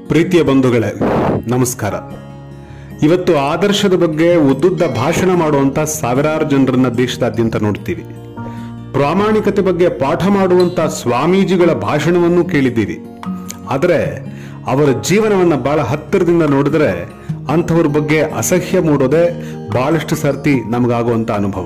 ಪ್ರೀತಿಯ ಬಂಧುಗಳೇ ನಮಸ್ಕಾರ ಇವತ್ತು ಆದರ್ಶದ ಬಗ್ಗೆ ಉದ್ದುದ್ದ ಭಾಷಣ ಮಾಡುವಂತ ಸಾವಿರಾರು ಜನರನ್ನ ದೇಶದಾದ್ಯಂತ ನೋಡ್ತೀವಿ ಪ್ರಾಮಾಣಿಕತೆ ಬಗ್ಗೆ ಪಾಠ ಮಾಡುವಂತ ಸ್ವಾಮೀಜಿಗಳ ಭಾಷಣವನ್ನು ಕೇಳಿದ್ದೀವಿ ಆದರೆ ಅವರ ಜೀವನವನ್ನ ಬಹಳ ಹತ್ತಿರದಿಂದ ನೋಡಿದ್ರೆ ಅಂಥವ್ರ ಬಗ್ಗೆ ಅಸಹ್ಯ ಮೂಡೋದೇ ಬಹಳಷ್ಟು ಸರ್ತಿ ನಮಗಾಗುವಂತ ಅನುಭವ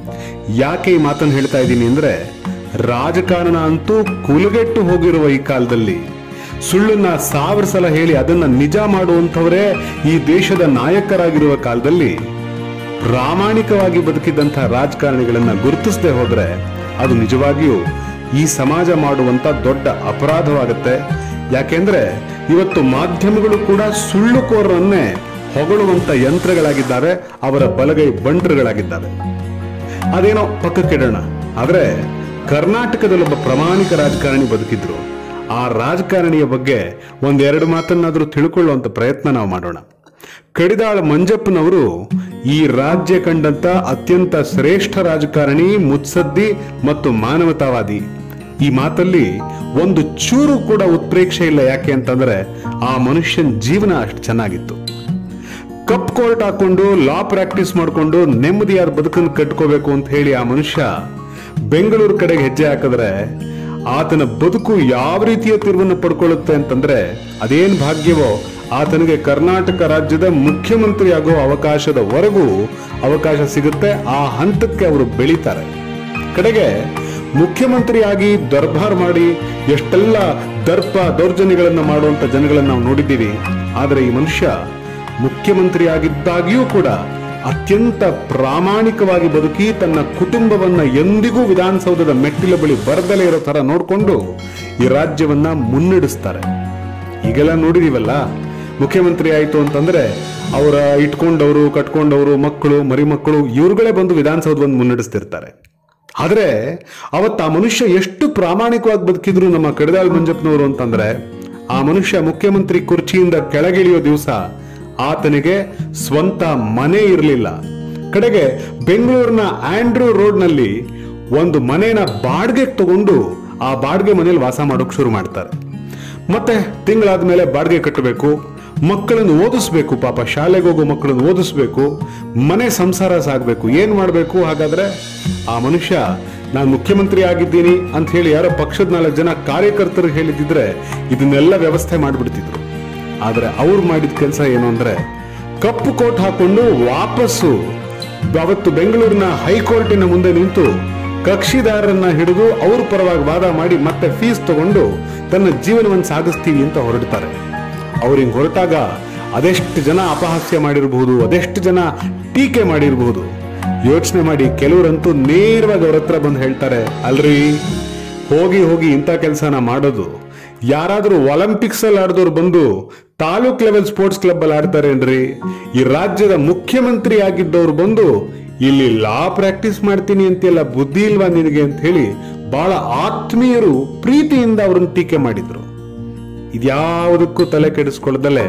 ಯಾಕೆ ಈ ಮಾತನ್ನು ಹೇಳ್ತಾ ಇದ್ದೀನಿ ಅಂದ್ರೆ ರಾಜಕಾರಣ ಅಂತೂ ಕುಲಗೆಟ್ಟು ಹೋಗಿರುವ ಈ ಕಾಲದಲ್ಲಿ ಸುಳ್ಳನ್ನ ಸಾವಿರ ಸಲ ಹೇಳಿ ಅದನ್ನ ನಿಜ ಮಾಡುವಂಥವರೇ ಈ ದೇಶದ ನಾಯಕರಾಗಿರುವ ಕಾಲದಲ್ಲಿ ಪ್ರಾಮಾಣಿಕವಾಗಿ ಬದುಕಿದಂಥ ರಾಜಕಾರಣಿಗಳನ್ನ ಗುರುತಿಸದೆ ಹೋದ್ರೆ ಅದು ನಿಜವಾಗಿಯೂ ಈ ಸಮಾಜ ಮಾಡುವಂತ ದೊಡ್ಡ ಅಪರಾಧವಾಗುತ್ತೆ ಯಾಕೆಂದ್ರೆ ಇವತ್ತು ಮಾಧ್ಯಮಗಳು ಕೂಡ ಸುಳ್ಳುಕೋರರನ್ನೇ ಹೊಗಳುವಂತ ಯಂತ್ರಗಳಾಗಿದ್ದಾವೆ ಅವರ ಬಲಗೈ ಬಂಟ್ರುಗಳಾಗಿದ್ದಾವೆ ಅದೇನೋ ಪಕ್ಕಕ್ಕಿಡೋಣ ಆದ್ರೆ ಕರ್ನಾಟಕದಲ್ಲೊಬ್ಬ ಪ್ರಾಮಾಣಿಕ ರಾಜಕಾರಣಿ ಬದುಕಿದ್ರು ಆ ರಾಜಕಾರಣಿಯ ಬಗ್ಗೆ ಒಂದೆರಡು ಮಾತನ್ನಾದ್ರೂ ತಿಳ್ಕೊಳ್ಳುವಂತ ಪ್ರಯತ್ನ ನಾವು ಮಾಡೋಣ ಕಡಿದಾಳ ಮಂಜಪ್ಪನವರು ಈ ರಾಜ್ಯ ಕಂಡಂತ ಅತ್ಯಂತ ಶ್ರೇಷ್ಠ ರಾಜಕಾರಣಿ ಮುತ್ಸದ್ದಿ ಮತ್ತು ಮಾನವತಾವಾದಿ ಈ ಮಾತಲ್ಲಿ ಒಂದು ಚೂರು ಕೂಡ ಉತ್ಪ್ರೇಕ್ಷೆ ಇಲ್ಲ ಯಾಕೆ ಅಂತಂದ್ರೆ ಆ ಮನುಷ್ಯನ ಜೀವನ ಅಷ್ಟು ಚೆನ್ನಾಗಿತ್ತು ಕಪ್ ಕೋರ್ಟ್ ಹಾಕೊಂಡು ಲಾ ಪ್ರಾಕ್ಟೀಸ್ ಮಾಡಿಕೊಂಡು ನೆಮ್ಮದಿಯಾದ ಬದುಕನ್ನು ಕಟ್ಕೋಬೇಕು ಅಂತ ಹೇಳಿ ಆ ಮನುಷ್ಯ ಬೆಂಗಳೂರು ಕಡೆಗೆ ಹೆಜ್ಜೆ ಹಾಕಿದ್ರೆ ಆತನ ಬದುಕು ಯಾವ ರೀತಿಯ ತಿರುವನ್ನು ಪಡ್ಕೊಳ್ಳುತ್ತೆ ಅಂತಂದ್ರೆ ಅದೇನ್ ಭಾಗ್ಯವೋ ಆತನಿಗೆ ಕರ್ನಾಟಕ ರಾಜ್ಯದ ಮುಖ್ಯಮಂತ್ರಿ ಆಗೋ ಅವಕಾಶದವರೆಗೂ ಅವಕಾಶ ಸಿಗುತ್ತೆ ಆ ಹಂತಕ್ಕೆ ಅವರು ಬೆಳೀತಾರೆ ಕಡೆಗೆ ಮುಖ್ಯಮಂತ್ರಿಯಾಗಿ ದರ್ಬಾರ್ ಮಾಡಿ ಎಷ್ಟೆಲ್ಲ ದರ್ಪ ದೌರ್ಜನ್ಯಗಳನ್ನು ಮಾಡುವಂತ ಜನಗಳನ್ನ ನಾವು ನೋಡಿದ್ದೀವಿ ಆದರೆ ಈ ಮನುಷ್ಯ ಮುಖ್ಯಮಂತ್ರಿ ಆಗಿದ್ದಾಗಿಯೂ ಕೂಡ ಅತ್ಯಂತ ಪ್ರಾಮಾಣಿಕವಾಗಿ ಬದುಕಿ ತನ್ನ ಕುಟುಂಬವನ್ನ ಎಂದಿಗೂ ವಿಧಾನಸೌಧದ ಮೆಟ್ಟಿಲ ಬಳಿ ಬರದಲೇ ಇರೋ ತರ ನೋಡಿಕೊಂಡು ಈ ರಾಜ್ಯವನ್ನ ಮುನ್ನಡೆಸ್ತಾರೆ ಈಗೆಲ್ಲ ನೋಡಿದೀವಲ್ಲ ಮುಖ್ಯಮಂತ್ರಿ ಆಯ್ತು ಅಂತಂದ್ರೆ ಅವರ ಇಟ್ಕೊಂಡವರು ಕಟ್ಕೊಂಡವರು ಮಕ್ಕಳು ಮರಿ ಮಕ್ಕಳು ಇವ್ರುಗಳೇ ಬಂದು ವಿಧಾನಸೌಧವನ್ನು ಮುನ್ನಡೆಸ್ತಿರ್ತಾರೆ ಆದ್ರೆ ಅವತ್ತು ಆ ಮನುಷ್ಯ ಎಷ್ಟು ಪ್ರಾಮಾಣಿಕವಾಗಿ ಬದುಕಿದ್ರು ನಮ್ಮ ಕಡಿದಾಳ್ ಮಂಜಪ್ಪನವರು ಅಂತಂದ್ರೆ ಆ ಮನುಷ್ಯ ಮುಖ್ಯಮಂತ್ರಿ ಕುರ್ಚಿಯಿಂದ ಕೆಳಗಿಳಿಯೋ ದಿವಸ ಆತನಿಗೆ ಸ್ವಂತ ಮನೆ ಇರಲಿಲ್ಲ ಕಡೆಗೆ ಬೆಂಗಳೂರಿನ ಆಂಡ್ರೂ ರೋಡ್ನಲ್ಲಿ ಒಂದು ಮನೆನ ಬಾಡಿಗೆಗೆ ತಗೊಂಡು ಆ ಬಾಡಿಗೆ ಮನೇಲಿ ವಾಸ ಮಾಡೋಕೆ ಶುರು ಮಾಡ್ತಾರೆ ಮತ್ತೆ ತಿಂಗಳಾದ ಮೇಲೆ ಬಾಡಿಗೆ ಕಟ್ಟಬೇಕು ಮಕ್ಕಳನ್ನು ಓದಿಸ್ಬೇಕು ಪಾಪ ಶಾಲೆಗೆ ಹೋಗೋ ಮಕ್ಕಳನ್ನು ಓದಿಸ್ಬೇಕು ಮನೆ ಸಂಸಾರ ಸಾಗಬೇಕು ಏನ್ ಮಾಡಬೇಕು ಹಾಗಾದ್ರೆ ಆ ಮನುಷ್ಯ ನಾನು ಮುಖ್ಯಮಂತ್ರಿ ಆಗಿದ್ದೀನಿ ಅಂತ ಹೇಳಿ ಯಾರೋ ಪಕ್ಷದ ನಾಲ್ಕು ಜನ ಕಾರ್ಯಕರ್ತರು ಹೇಳಿದಿದ್ರೆ ಇದನ್ನೆಲ್ಲ ವ್ಯವಸ್ಥೆ ಮಾಡಿಬಿಡ್ತಿದ್ರು ಆದ್ರೆ ಅವ್ರು ಮಾಡಿದ ಕೆಲಸ ಏನು ಅಂದ್ರೆ ಕಪ್ಪು ಕೋಟ್ ಹಾಕೊಂಡು ವಾಪಸ್ಸು ಅವತ್ತು ಬೆಂಗಳೂರಿನ ಹೈಕೋರ್ಟಿನ ಮುಂದೆ ನಿಂತು ಕಕ್ಷಿದಾರರನ್ನ ಹಿಡಿದು ಅವ್ರ ಪರವಾಗಿ ವಾದ ಮಾಡಿ ಮತ್ತೆ ಫೀಸ್ ತಗೊಂಡು ತನ್ನ ಜೀವನವನ್ನು ಸಾಗಿಸ್ತೀವಿ ಅಂತ ಹೊರಡ್ತಾರೆ ಅವ್ರು ಹಿಂಗ್ ಹೊರಟಾಗ ಅದೆಷ್ಟು ಜನ ಅಪಹಾಸ್ಯ ಮಾಡಿರಬಹುದು ಅದೆಷ್ಟು ಜನ ಟೀಕೆ ಮಾಡಿರಬಹುದು ಯೋಚನೆ ಮಾಡಿ ಕೆಲವರಂತೂ ನೇರವಾಗಿ ಅವ್ರ ಹತ್ರ ಬಂದು ಹೇಳ್ತಾರೆ ಅಲ್ರಿ ಹೋಗಿ ಹೋಗಿ ಇಂಥ ಕೆಲಸನ ಮಾಡೋದು ಯಾರಾದ್ರೂ ಒಲಿಂಪಿಕ್ಸ್ ಅಲ್ಲಿ ಆಡಿದವ್ರು ಬಂದು ತಾಲೂಕ್ ಲೆವೆಲ್ ಸ್ಪೋರ್ಟ್ಸ್ ಕ್ಲಬ್ ಅಲ್ಲಿ ಆಡ್ತಾರೇನ್ರಿ ಈ ರಾಜ್ಯದ ಮುಖ್ಯಮಂತ್ರಿ ಆಗಿದ್ದವ್ರು ಬಂದು ಇಲ್ಲಿ ಲಾ ಪ್ರಾಕ್ಟೀಸ್ ಮಾಡ್ತೀನಿ ಅಂತೆಲ್ಲ ಬುದ್ಧಿ ಇಲ್ವಾ ನಿನಗೆ ಅಂತ ಹೇಳಿ ಬಹಳ ಆತ್ಮೀಯರು ಪ್ರೀತಿಯಿಂದ ಅವ್ರನ್ನ ಟೀಕೆ ಮಾಡಿದ್ರು ಇದ್ಯಾವುದಕ್ಕೂ ತಲೆ ಕೆಡಿಸ್ಕೊಳ್ಳದಲೆ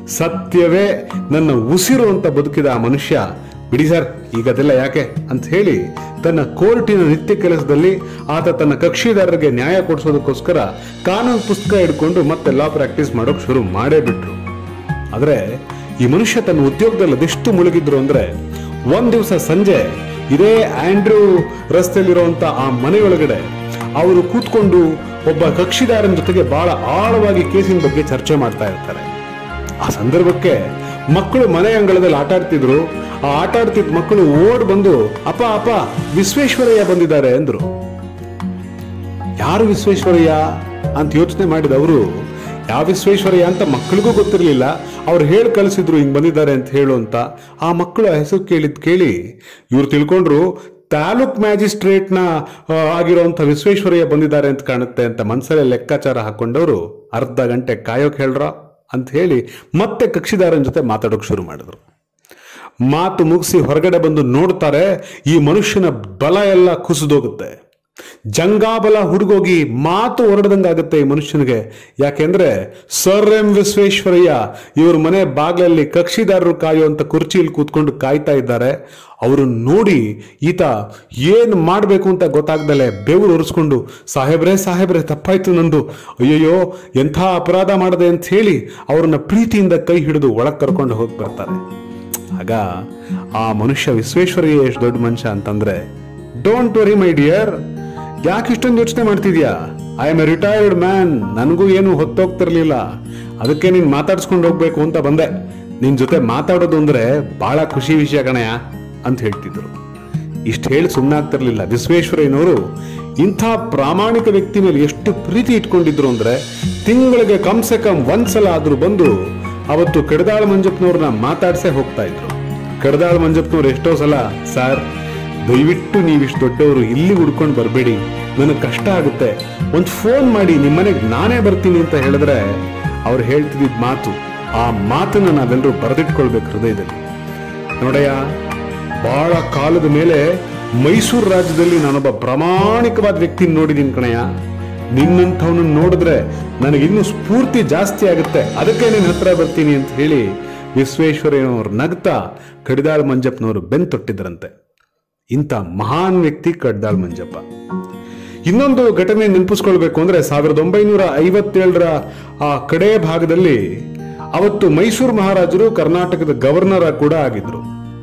ಸತ್ಯವೇ ನನ್ನ ಉಸಿರು ಅಂತ ಬದುಕಿದ ಆ ಮನುಷ್ಯ ಬಿಡಿ ಸರ್ ಈಗ ಅದೆಲ್ಲ ಯಾಕೆ ಅಂತ ಹೇಳಿ ತನ್ನ ಕೋರ್ಟಿನ ನಿತ್ಯ ಕೆಲಸದಲ್ಲಿ ಆತ ತನ್ನ ಕಕ್ಷಿದಾರರಿಗೆ ನ್ಯಾಯ ಕೊಡಿಸೋದಕ್ಕೋಸ್ಕರ ಕಾನೂನು ಪುಸ್ತಕ ಹಿಡ್ಕೊಂಡು ಮತ್ತೆ ಲಾ ಪ್ರಾಕ್ಟೀಸ್ ಮಾಡೋಕ್ ಶುರು ಮಾಡೇ ಬಿಟ್ರು ಆದ್ರೆ ಈ ಮನುಷ್ಯ ತನ್ನ ಉದ್ಯೋಗದಲ್ಲಿ ಅದೆಷ್ಟು ಮುಳುಗಿದ್ರು ಅಂದ್ರೆ ಒಂದ್ ದಿವಸ ಸಂಜೆ ಇದೇ ಆಂಡ್ರೂ ರಸ್ತೆಯಲ್ಲಿರುವಂತ ಆ ಮನೆಯೊಳಗಡೆ ಅವರು ಕೂತ್ಕೊಂಡು ಒಬ್ಬ ಕಕ್ಷಿದಾರನ ಜೊತೆಗೆ ಬಹಳ ಆಳವಾಗಿ ಕೇಸಿನ ಬಗ್ಗೆ ಚರ್ಚೆ ಮಾಡ್ತಾ ಇರ್ತಾರೆ ಆ ಸಂದರ್ಭಕ್ಕೆ ಮಕ್ಕಳು ಮನೆ ಅಂಗಳದಲ್ಲಿ ಆಟ ಆಡ್ತಿದ್ರು ಆ ಆಟ ಆಡ್ತಿದ್ದ ಮಕ್ಕಳು ಓಡ್ ಬಂದು ಅಪ್ಪ ಅಪ್ಪ ವಿಶ್ವೇಶ್ವರಯ್ಯ ಬಂದಿದ್ದಾರೆ ಅಂದ್ರು ಯಾರು ವಿಶ್ವೇಶ್ವರಯ್ಯ ಅಂತ ಯೋಚನೆ ಮಾಡಿದವರು ಯಾವ ವಿಶ್ವೇಶ್ವರಯ್ಯ ಅಂತ ಮಕ್ಕಳಿಗೂ ಗೊತ್ತಿರಲಿಲ್ಲ ಅವ್ರು ಹೇಳಿ ಕಳಿಸಿದ್ರು ಹಿಂಗ್ ಬಂದಿದ್ದಾರೆ ಅಂತ ಹೇಳು ಅಂತ ಆ ಮಕ್ಕಳು ಹೆಸರು ಕೇಳಿದ್ ಕೇಳಿ ಇವ್ರು ತಿಳ್ಕೊಂಡ್ರು ತಾಲೂಕ್ ಮ್ಯಾಜಿಸ್ಟ್ರೇಟ್ನ ಆಗಿರುವಂತ ವಿಶ್ವೇಶ್ವರಯ್ಯ ಬಂದಿದ್ದಾರೆ ಅಂತ ಕಾಣುತ್ತೆ ಅಂತ ಮನ್ಸಲ್ಲೇ ಲೆಕ್ಕಾಚಾರ ಹಾಕೊಂಡವರು ಅರ್ಧ ಗಂಟೆ ಕಾಯೋಕ್ ಹೇಳ್ರ ಅಂತ ಹೇಳಿ ಮತ್ತೆ ಕಕ್ಷಿದಾರನ ಜೊತೆ ಮಾತಾಡೋಕ್ ಶುರು ಮಾಡಿದ್ರು ಮಾತು ಮುಗಿಸಿ ಹೊರಗಡೆ ಬಂದು ನೋಡ್ತಾರೆ ಈ ಮನುಷ್ಯನ ಬಲ ಎಲ್ಲ ಕುಸಿದೋಗುತ್ತೆ ಜಂಗಾಬಲ ಹುಡುಗೋಗಿ ಮಾತು ಹೊರಡ್ದಂಗಾಗುತ್ತೆ ಈ ಮನುಷ್ಯನಿಗೆ ಯಾಕೆಂದ್ರೆ ಸರ್ ಎಂ ವಿಶ್ವೇಶ್ವರಯ್ಯ ಇವ್ರ ಮನೆ ಬಾಗ್ಲಲ್ಲಿ ಕಕ್ಷಿದಾರರು ಕಾಯುವಂತ ಕುರ್ಚಿಯಲ್ಲಿ ಕೂತ್ಕೊಂಡು ಕಾಯ್ತಾ ಇದ್ದಾರೆ ಅವರು ನೋಡಿ ಈತ ಏನ್ ಮಾಡಬೇಕು ಅಂತ ಗೊತ್ತಾಗ್ದಲೆ ಬೆವರು ಒರೆಸ್ಕೊಂಡು ಸಾಹೇಬ್ರೆ ಸಾಹೇಬ್ರೆ ತಪ್ಪಾಯ್ತು ನಂದು ಅಯ್ಯಯ್ಯೋ ಎಂಥ ಅಪರಾಧ ಮಾಡದೆ ಅಂತ ಹೇಳಿ ಅವ್ರನ್ನ ಪ್ರೀತಿಯಿಂದ ಕೈ ಹಿಡಿದು ಒಳಗ್ ಕರ್ಕೊಂಡು ಹೋಗಿ ಬರ್ತಾರೆ ಆಗ ಆ ಮನುಷ್ಯ ವಿಶ್ವೇಶ್ವರಯ್ಯ ಎಷ್ಟು ದೊಡ್ಡ ಮನುಷ್ಯ ಅಂತಂದ್ರೆ ಡೋಂಟ್ ವರಿ ಮೈ ಡಿಯರ್ ಯಾಕೆ ಇಷ್ಟೊಂದು ಯೋಚನೆ ಮಾಡ್ತಿದ್ಯಾ I am a retired man ನನಗೂ ಏನು ಹೊತ್ತೋಗ್ತಿರ್ಲಿಲ್ಲ ಅದಕ್ಕೆ ನೀನ್ ಮಾತಾಡ್ಸ್ಕೊಂಡು ಹೋಗ್ಬೇಕು ಅಂತ ಬಂದೆ ನಿನ್ ಜೊತೆ ಮಾತಾಡೋದು ಅಂದ್ರೆ ಬಹಳ ಖುಷಿ ವಿಷಯ ಕಣಯ್ಯ ಅಂತ ಹೇಳ್ತಿದ್ರು ಇಷ್ಟು ಹೇಳಿ ಸುಮ್ಮನಾಗ್ತಿರ್ಲಿಲ್ಲ ವಿಶ್ವೇಶ್ವರಯ್ಯನವರು ಇಂಥ ಪ್ರಾಮಾಣಿಕ ವ್ಯಕ್ತಿ ಮೇಲೆ ಎಷ್ಟು ಪ್ರೀತಿ ಇಟ್ಕೊಂಡಿದ್ರು ಅಂದ್ರೆ ತಿಂಗಳಿಗೆ ಕಮ್ಸೆ ಕಮ್ ಒಂದ್ಸಲ ಆದ್ರೂ ಬಂದು ಅವತ್ತು ಕಡದಾಳ ಮಂಜಪ್ಪನವ್ರನ್ನ ಮಾತಾಡ್ಸೇ ಹೋಗ್ತಾ ಇದ್ರು ಕಡದಾಳ ಮಂಜಪ್ಪನವ್ರು ಎಷ್ಟೋ ಸಲ ಸರ್ ದಯವಿಟ್ಟು ನೀವಿಷ್ಟು ದೊಡ್ಡವರು ಇಲ್ಲಿ ಹುಡ್ಕೊಂಡು ಬರಬೇಡಿ ನನಗೆ ಕಷ್ಟ ಆಗುತ್ತೆ ಒಂದು ಫೋನ್ ಮಾಡಿ ನಿಮ್ಮನೆಗೆ ನಾನೇ ಬರ್ತೀನಿ ಅಂತ ಹೇಳಿದ್ರೆ ಅವ್ರು ಹೇಳ್ತಿದ್ದ ಮಾತು ಆ ಮಾತನ್ನ ನಾವೆಲ್ಲರೂ ಬರೆದಿಟ್ಕೊಳ್ಬೇಕು ಹೃದಯದಲ್ಲಿ ನೋಡಯ್ಯ ಬಹಳ ಕಾಲದ ಮೇಲೆ ಮೈಸೂರು ರಾಜ್ಯದಲ್ಲಿ ನಾನೊಬ್ಬ ಪ್ರಾಮಾಣಿಕವಾದ ವ್ಯಕ್ತಿ ನೋಡಿದೀನಿ ಕಣಯ್ಯ ನಿನ್ನಂಥವನನ್ನ ನೋಡಿದ್ರೆ ನನಗಿನ್ನೂ ಸ್ಫೂರ್ತಿ ಜಾಸ್ತಿ ಆಗುತ್ತೆ ಅದಕ್ಕೆ ನಿನ್ನ ಹತ್ರ ಬರ್ತೀನಿ ಅಂತ ಹೇಳಿ ವಿಶ್ವೇಶ್ವರಯ್ಯನವರು ನಗ್ತಾ ಕಡಿದಾಳ್ ಮಂಜಪ್ಪನವರು ಬೆನ್ ತೊಟ್ಟಿದ್ರಂತೆ ಇಂಥ ಮಹಾನ್ ವ್ಯಕ್ತಿ ಕಡ್ದಾಳ್ ಮಂಜಪ್ಪ ಇನ್ನೊಂದು ಘಟನೆ ನೆನಪಿಸ್ಕೊಳ್ಬೇಕು ಅಂದ್ರೆ ಸಾವಿರದ ಒಂಬೈನೂರ ಐವತ್ತೇಳರ ಆ ಕಡೆ ಭಾಗದಲ್ಲಿ ಅವತ್ತು ಮೈಸೂರು ಮಹಾರಾಜರು ಕರ್ನಾಟಕದ ಗವರ್ನರ್ ಕೂಡ ಆಗಿದ್ರು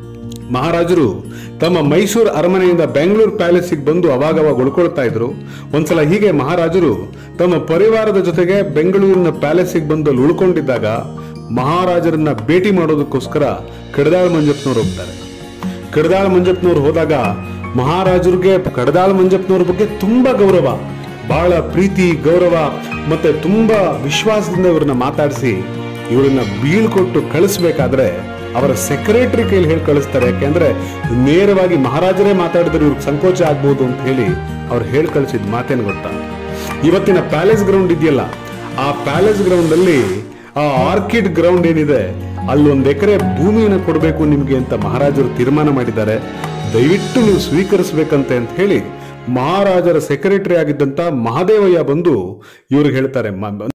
ಮಹಾರಾಜರು ತಮ್ಮ ಮೈಸೂರು ಅರಮನೆಯಿಂದ ಬೆಂಗಳೂರು ಪ್ಯಾಲೇಸಿಗೆ ಬಂದು ಅವಾಗವಾಗ ಉಳ್ಕೊಳ್ತಾ ಇದ್ರು ಒಂದ್ಸಲ ಹೀಗೆ ಮಹಾರಾಜರು ತಮ್ಮ ಪರಿವಾರದ ಜೊತೆಗೆ ಬೆಂಗಳೂರಿನ ಪ್ಯಾಲೇಸಿಗೆ ಬಂದು ಅಲ್ಲಿ ಉಳ್ಕೊಂಡಿದ್ದಾಗ ಮಹಾರಾಜರನ್ನ ಭೇಟಿ ಮಾಡೋದಕ್ಕೋಸ್ಕರ ಕಡದಾಳ್ ಮಂಜಪ್ಪನವ್ರು ಹೋಗ್ತಾರೆ ಕಡದಾಳ್ ಮಂಜಪ್ಪನವ್ರು ಹೋದಾಗ ಮಹಾರಾಜರಿಗೆ ಕಡದಾಳ್ ಮಂಜಪ್ಪನವ್ರ ಬಗ್ಗೆ ತುಂಬಾ ಗೌರವ ಬಹಳ ಪ್ರೀತಿ ಗೌರವ ಮತ್ತೆ ತುಂಬಾ ವಿಶ್ವಾಸದಿಂದ ಇವ್ರನ್ನ ಮಾತಾಡಿಸಿ ಇವರನ್ನ ಬೀಳ್ಕೊಟ್ಟು ಕಳಿಸ್ಬೇಕಾದ್ರೆ ಅವರ ಸೆಕ್ರೆಟರಿ ಕೈಲಿ ಹೇಳಿ ಕಳಿಸ್ತಾರೆ ಯಾಕೆಂದ್ರೆ ನೇರವಾಗಿ ಮಹಾರಾಜರೇ ಮಾತಾಡಿದ್ರೆ ಇವ್ರಿಗೆ ಸಂಕೋಚ ಆಗ್ಬೋದು ಅಂತ ಹೇಳಿ ಅವ್ರು ಹೇಳಿ ಕಳಿಸಿದ ಮಾತೇನು ಗೊತ್ತಾ ಇವತ್ತಿನ ಪ್ಯಾಲೇಸ್ ಗ್ರೌಂಡ್ ಇದೆಯಲ್ಲ ಆ ಪ್ಯಾಲೇಸ್ ಗ್ರೌಂಡ್ ಅಲ್ಲಿ ಆ ಆರ್ಕಿಡ್ ಗ್ರೌಂಡ್ ಏನಿದೆ ಅಲ್ಲಿ ಒಂದ್ ಎಕರೆ ಭೂಮಿಯನ್ನು ಕೊಡಬೇಕು ನಿಮ್ಗೆ ಅಂತ ಮಹಾರಾಜರು ತೀರ್ಮಾನ ಮಾಡಿದ್ದಾರೆ ದಯವಿಟ್ಟು ನೀವು ಸ್ವೀಕರಿಸ್ಬೇಕಂತೆ ಅಂತ ಹೇಳಿ ಮಹಾರಾಜರ ಸೆಕ್ರೆಟರಿ ಆಗಿದ್ದಂತ ಮಹಾದೇವಯ್ಯ ಬಂದು ಇವ್ರಿಗೆ ಹೇಳ್ತಾರೆ ಮ-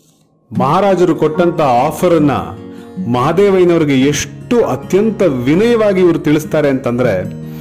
ಮಹಾರಾಜರು ಕೊಟ್ಟಂತ ಆಫರ್ ಅನ್ನ ಮಹಾದೇವಯ್ಯನವರಿಗೆ ಎಷ್ಟು ಅತ್ಯಂತ ವಿನಯವಾಗಿ ಇವರು ತಿಳಿಸ್ತಾರೆ ಅಂತಂದ್ರೆ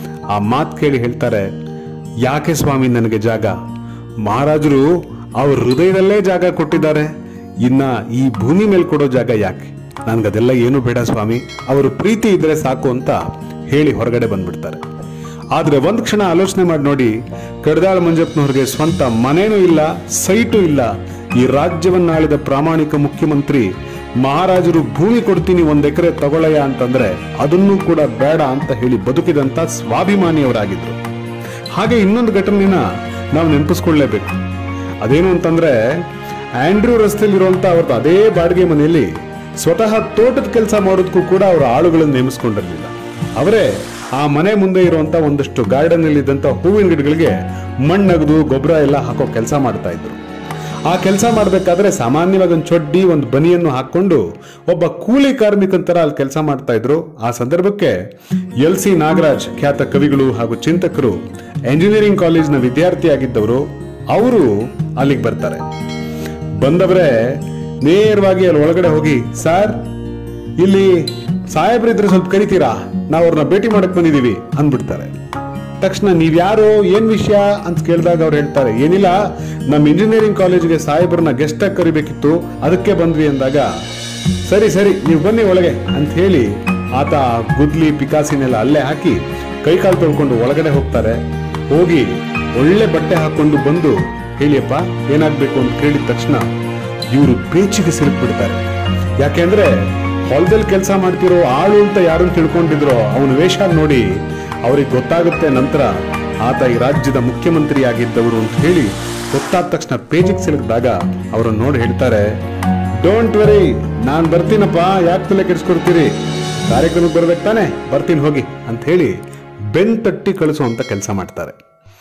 ಆ ಮಾತು ಕೇಳಿ ಹೇಳ್ತಾರೆ ಯಾಕೆ ಸ್ವಾಮಿ ನನಗೆ ಜಾಗ ಮಹಾರಾಜರು ಅವ್ರ ಹೃದಯದಲ್ಲೇ ಜಾಗ ಕೊಟ್ಟಿದ್ದಾರೆ ಇನ್ನ ಈ ಭೂಮಿ ಮೇಲೆ ಕೊಡೋ ಜಾಗ ಯಾಕೆ ನನ್ಗದೆಲ್ಲ ಏನು ಬೇಡ ಸ್ವಾಮಿ ಅವರು ಪ್ರೀತಿ ಇದ್ರೆ ಸಾಕು ಅಂತ ಹೇಳಿ ಹೊರಗಡೆ ಬಂದ್ಬಿಡ್ತಾರೆ ಆದ್ರೆ ಒಂದ್ ಕ್ಷಣ ಆಲೋಚನೆ ಮಾಡಿ ನೋಡಿ ಕಡದಾಳ ಮಂಜಪ್ಪನವ್ರಿಗೆ ಸ್ವಂತ ಮನೇನೂ ಇಲ್ಲ ಸೈಟು ಇಲ್ಲ ಈ ರಾಜ್ಯವನ್ನಾಳಿದ ಪ್ರಾಮಾಣಿಕ ಮುಖ್ಯಮಂತ್ರಿ ಮಹಾರಾಜರು ಭೂಮಿ ಕೊಡ್ತೀನಿ ಒಂದ್ ಎಕರೆ ತಗೊಳ್ಳಯ್ಯ ಅಂತಂದ್ರೆ ಅದನ್ನೂ ಕೂಡ ಬೇಡ ಅಂತ ಹೇಳಿ ಬದುಕಿದಂತ ಸ್ವಾಭಿಮಾನಿಯವರಾಗಿದ್ರು ಹಾಗೆ ಇನ್ನೊಂದು ಘಟನೆನ ನಾವು ನೆನಪಿಸ್ಕೊಳ್ಳೇಬೇಕು ಅದೇನು ಅಂತಂದ್ರೆ ಆಂಡ್ರೂ ರಸ್ತೆಯಲ್ಲಿರುವಂತ ಅವ್ರದ್ದು ಅದೇ ಬಾಡಿಗೆ ಮನೆಯಲ್ಲಿ ಸ್ವತಃ ತೋಟದ ಕೆಲಸ ಮಾಡೋದಕ್ಕೂ ಕೂಡ ಅವರ ಆಳುಗಳನ್ನು ನೇಮಿಸ್ಕೊಂಡಿರಲಿಲ್ಲ ಅವರೇ ಆ ಮನೆ ಮುಂದೆ ಇರುವಂತ ಒಂದಷ್ಟು ಗಾರ್ಡನ್ ಅಲ್ಲಿ ಇದ್ದಂತ ಹೂವಿನ ಗಿಡಗಳಿಗೆ ಮಣ್ಣಗದು ಗೊಬ್ಬರ ಎಲ್ಲ ಹಾಕೋ ಕೆಲಸ ಮಾಡ್ತಾ ಇದ್ರು ಆ ಕೆಲಸ ಮಾಡ್ಬೇಕಾದ್ರೆ ಸಾಮಾನ್ಯವಾಗಿ ಒಂದು ಚೊಡ್ಡಿ ಒಂದು ಬನಿಯನ್ನು ಹಾಕೊಂಡು ಒಬ್ಬ ಕೂಲಿ ಕಾರ್ಮಿಕನ ತರ ಅಲ್ಲಿ ಕೆಲಸ ಮಾಡ್ತಾ ಇದ್ರು ಆ ಸಂದರ್ಭಕ್ಕೆ ಎಲ್ ಸಿ ನಾಗರಾಜ್ ಖ್ಯಾತ ಕವಿಗಳು ಹಾಗೂ ಚಿಂತಕರು ಎಂಜಿನಿಯರಿಂಗ್ ಕಾಲೇಜ್ನ ವಿದ್ಯಾರ್ಥಿಯಾಗಿದ್ದವರು ಅವರು ಅಲ್ಲಿಗೆ ಬರ್ತಾರೆ ಬಂದವರೇ ನೇರವಾಗಿ ಅಲ್ಲಿ ಒಳಗಡೆ ಹೋಗಿ ಸರ್ ಇಲ್ಲಿ ಸಾಹೇಬ್ರಿದ್ರೆ ಸ್ವಲ್ಪ ಕರಿತೀರಾ ನಾವು ಅವ್ರನ್ನ ಭೇಟಿ ಮಾಡಕ್ ಬಂದಿದೀವಿ ಅಂದ್ಬಿಡ್ತಾರೆ ತಕ್ಷಣ ನೀವ್ಯಾರು ಏನ್ ವಿಷಯ ಅಂತ ಕೇಳಿದಾಗ ಅವ್ರು ಹೇಳ್ತಾರೆ ಏನಿಲ್ಲ ನಮ್ಮ ಇಂಜಿನಿಯರಿಂಗ್ ಕಾಲೇಜ್ಗೆ ಸಾಹೇಬ್ರನ್ನ ಗೆಸ್ಟ್ ಆಗಿ ಕರಿಬೇಕಿತ್ತು ಅದಕ್ಕೆ ಬಂದ್ವಿ ಅಂದಾಗ ಸರಿ ಸರಿ ನೀವು ಬನ್ನಿ ಒಳಗೆ ಅಂತ ಹೇಳಿ ಆತ ಆ ಗುದ್ಲಿ ಪಿಕಾಸಿನೆಲ್ಲ ಅಲ್ಲೇ ಹಾಕಿ ಕೈಕಾಲು ತೊಳ್ಕೊಂಡು ಒಳಗಡೆ ಹೋಗ್ತಾರೆ ಹೋಗಿ ಒಳ್ಳೆ ಬಟ್ಟೆ ಹಾಕೊಂಡು ಬಂದು ಹೇಳಿಯಪ್ಪ ಏನಾಗ್ಬೇಕು ಅಂತ ಕೇಳಿದ ತಕ್ಷಣ ಇವರು ಪೇಚಿಗೆ ಸಿಲುಕ್ಬಿಡ್ತಾರೆ ಯಾಕೆಂದ್ರೆ ಹೊಲದಲ್ಲಿ ಕೆಲಸ ಮಾಡ್ತಿರೋ ಆಳು ಅಂತ ಯಾರನ್ನು ತಿಳ್ಕೊಂಡಿದ್ರೋ ಅವನ ವೇಷ ನೋಡಿ ಅವ್ರಿಗೆ ಗೊತ್ತಾಗುತ್ತೆ ನಂತರ ಆತ ಈ ರಾಜ್ಯದ ಮುಖ್ಯಮಂತ್ರಿ ಆಗಿದ್ದವರು ಅಂತ ಹೇಳಿ ಗೊತ್ತಾದ ತಕ್ಷಣ ಪೇಜಿಗೆ ಸಿಲುಕಿದಾಗ ಅವರನ್ನು ನೋಡಿ ಹೇಳ್ತಾರೆ ಡೋಂಟ್ ವರಿ ನಾನ್ ಬರ್ತೀನಪ್ಪ ಯಾಕೆ ತಲೆ ಕೆಡಿಸ್ಕೊಡ್ತೀರಿ ಕಾರ್ಯಕ್ರಮಕ್ಕೆ ಬರ್ಬೇಕು ತಾನೆ ಬರ್ತೀನಿ ಹೋಗಿ ಅಂತ ಹೇಳಿ ಬೆನ್ ತಟ್ಟಿ ಕಳಿಸುವಂತ ಕೆಲಸ ಮಾಡ್ತಾರೆ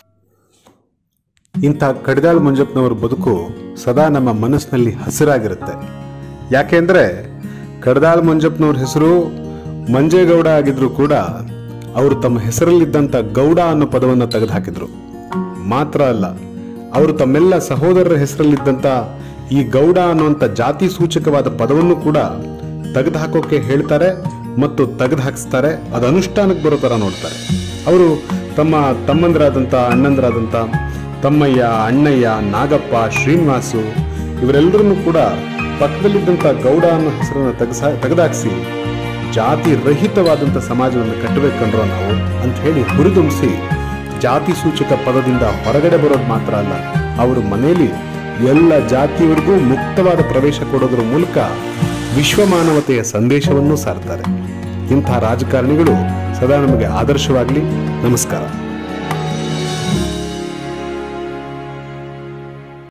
ಇಂಥ ಕಡಿದಾಳ್ ಮಂಜಪ್ಪನವರ ಬದುಕು ಸದಾ ನಮ್ಮ ಮನಸ್ಸಿನಲ್ಲಿ ಹಸಿರಾಗಿರುತ್ತೆ ಯಾಕೆಂದ್ರೆ ಕಡದಾಳ್ ಮಂಜಪ್ಪನವ್ರ ಹೆಸರು ಮಂಜೇಗೌಡ ಆಗಿದ್ರು ಕೂಡ ಅವರು ತಮ್ಮ ಹೆಸರಲ್ಲಿದ್ದಂಥ ಗೌಡ ಅನ್ನೋ ಪದವನ್ನು ತೆಗೆದುಹಾಕಿದ್ರು ಮಾತ್ರ ಅಲ್ಲ ಅವರು ತಮ್ಮೆಲ್ಲ ಸಹೋದರರ ಹೆಸರಲ್ಲಿದ್ದಂತ ಈ ಗೌಡ ಅನ್ನುವಂಥ ಜಾತಿ ಸೂಚಕವಾದ ಪದವನ್ನು ಕೂಡ ತೆಗೆದು ಹಾಕೋಕೆ ಹೇಳ್ತಾರೆ ಮತ್ತು ತೆಗೆದು ಹಾಕಿಸ್ತಾರೆ ಅದು ಅನುಷ್ಠಾನಕ್ಕೆ ಬರೋ ಥರ ನೋಡ್ತಾರೆ ಅವರು ತಮ್ಮ ತಮ್ಮಂದಿರಾದಂಥ ಅಣ್ಣಂದರಾದಂಥ ತಮ್ಮಯ್ಯ ಅಣ್ಣಯ್ಯ ನಾಗಪ್ಪ ಶ್ರೀನಿವಾಸು ಇವರೆಲ್ಲರನ್ನೂ ಕೂಡ ಪಕ್ಕದಲ್ಲಿದ್ದಂಥ ಗೌಡ ಅನ್ನೋ ಹೆಸರನ್ನು ತೆಗೆಸ ತೆಗೆದಾಕ್ಸಿ ಜಾತಿ ರಹಿತವಾದಂಥ ಸಮಾಜವನ್ನು ಕಟ್ಟಬೇಕಂಡ್ರೋ ನಾವು ಅಂತ ಹೇಳಿ ಹುರಿದುಂಬಿಸಿ ಜಾತಿ ಸೂಚಕ ಪದದಿಂದ ಹೊರಗಡೆ ಬರೋದು ಮಾತ್ರ ಅಲ್ಲ ಅವರು ಮನೆಯಲ್ಲಿ ಎಲ್ಲ ಜಾತಿಯವರಿಗೂ ಮುಕ್ತವಾದ ಪ್ರವೇಶ ಕೊಡೋದ್ರ ಮೂಲಕ ವಿಶ್ವ ಮಾನವತೆಯ ಸಂದೇಶವನ್ನು ಸಾರ್ತಾರೆ ಇಂಥ ರಾಜಕಾರಣಿಗಳು ಸದಾ ನಮಗೆ ಆದರ್ಶವಾಗಲಿ ನಮಸ್ಕಾರ